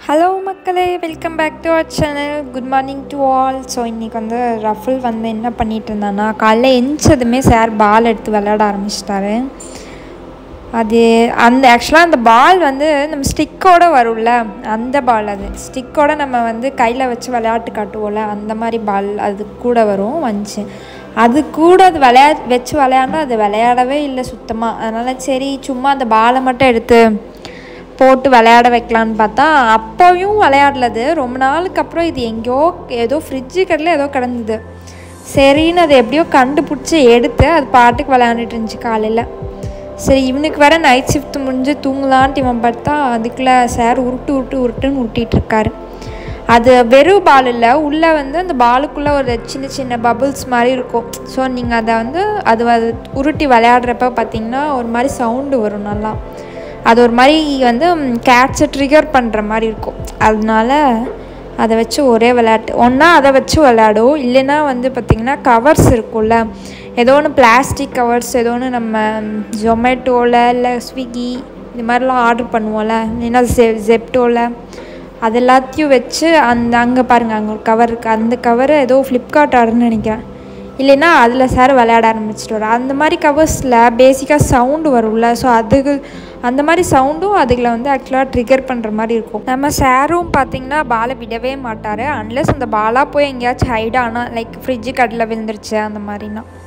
hello மக்களே welcome back to our channel good morning to all so இன்றைக்கி வந்து ரஃபுல் வந்து என்ன பண்ணிட்டு இருந்தான்னா காலைல எந்திச்சதுமே சார் பால் எடுத்து விளையாட ஆரம்பிச்சிட்டாரு அது அந்த ஆக்சுவலாக அந்த பால் வந்து நம்ம ஸ்டிக்கோட வரும்ல அந்த பால் அது ஸ்டிக்கோட நம்ம வந்து கையில் வச்சு விளையாட்டு காட்டுவோம்ல அந்த மாதிரி பால் அது கூட வரும் வந்துச்சு அது கூட அது விளையா வச்சு விளையாண்டா அது விளையாடவே இல்லை சுத்தமாக அதனால் சரி சும்மா அந்த பாலை மட்டும் எடுத்து போட்டு விளையாட வைக்கலான்னு பார்த்தா அப்போயும் விளையாடலது ரொம்ப நாளுக்கு அப்புறம் இது எங்கேயோ ஏதோ ஃப்ரிட்ஜு கடையில் ஏதோ கிடந்தது சரின்னு அதை எப்படியோ கண்டுபிடிச்சி எடுத்து அது பாட்டுக்கு விளையாண்டுட்டு இருந்துச்சு காலையில் சரி இவனுக்கு வேற நைட் ஷிஃப்ட் முடிஞ்சு தூங்கலான்ட்டு இவன் பார்த்தா அதுக்குள்ளே சார் உருட்டு உருட்டு உருட்டுன்னு உருட்டிகிட்டு இருக்காரு அது வெறும் பால் இல்லை உள்ளே வந்து அந்த பாலுக்குள்ளே ஒரு சின்ன சின்ன பபுள்ஸ் மாதிரி இருக்கும் ஸோ நீங்கள் அதை வந்து அது அது உருட்டி விளையாடுறப்ப பார்த்தீங்கன்னா ஒரு மாதிரி சவுண்டு வரும் நல்லா அது ஒரு மாதிரி வந்து கேட்சை ட்ரிகர் பண்ணுற மாதிரி இருக்கும் அதனால அதை வச்சு ஒரே விளையாட்டு ஒன்றா அதை வச்சு விளையாடும் இல்லைன்னா வந்து பார்த்திங்கன்னா கவர்ஸ் இருக்கும்ல ஏதோ ஒன்று பிளாஸ்டிக் கவர்ஸ் ஏதோ ஒன்று நம்ம ஜொமேட்டோவில் இல்லை ஸ்விக்கி இது மாதிரிலாம் ஆர்டர் பண்ணுவோம்ல இல்லைன்னா ஜெ ஜெப்டோவில் அது எல்லாத்தையும் வச்சு அந்த அங்கே பாருங்கள் அங்கே ஒரு கவர் இருக்குது அந்த கவரை ஏதோ ஃப்ளிப்கார்ட் ஆர்டர்னு நினைக்கிறேன் இல்லைன்னா அதில் சார் விளையாட ஆரம்பிச்சிட்டு வரும் அந்த மாதிரி கவர்ஸில் பேசிக்காக சவுண்டு வரும்ல ஸோ அதுக்கு அந்த மாதிரி சவுண்டும் அதுகளை வந்து ஆக்சுவலாக ட்ரிகர் பண்ணுற மாதிரி இருக்கும் நம்ம சாரும் பார்த்திங்கன்னா பாலை விடவே மாட்டார் அன்லெஸ் அந்த பாலாக போய் எங்கேயாச்சும் ஹைட் ஆனால் லைக் ஃப்ரிட்ஜு கடையில் விழுந்துருச்சு அந்த மாதிரினா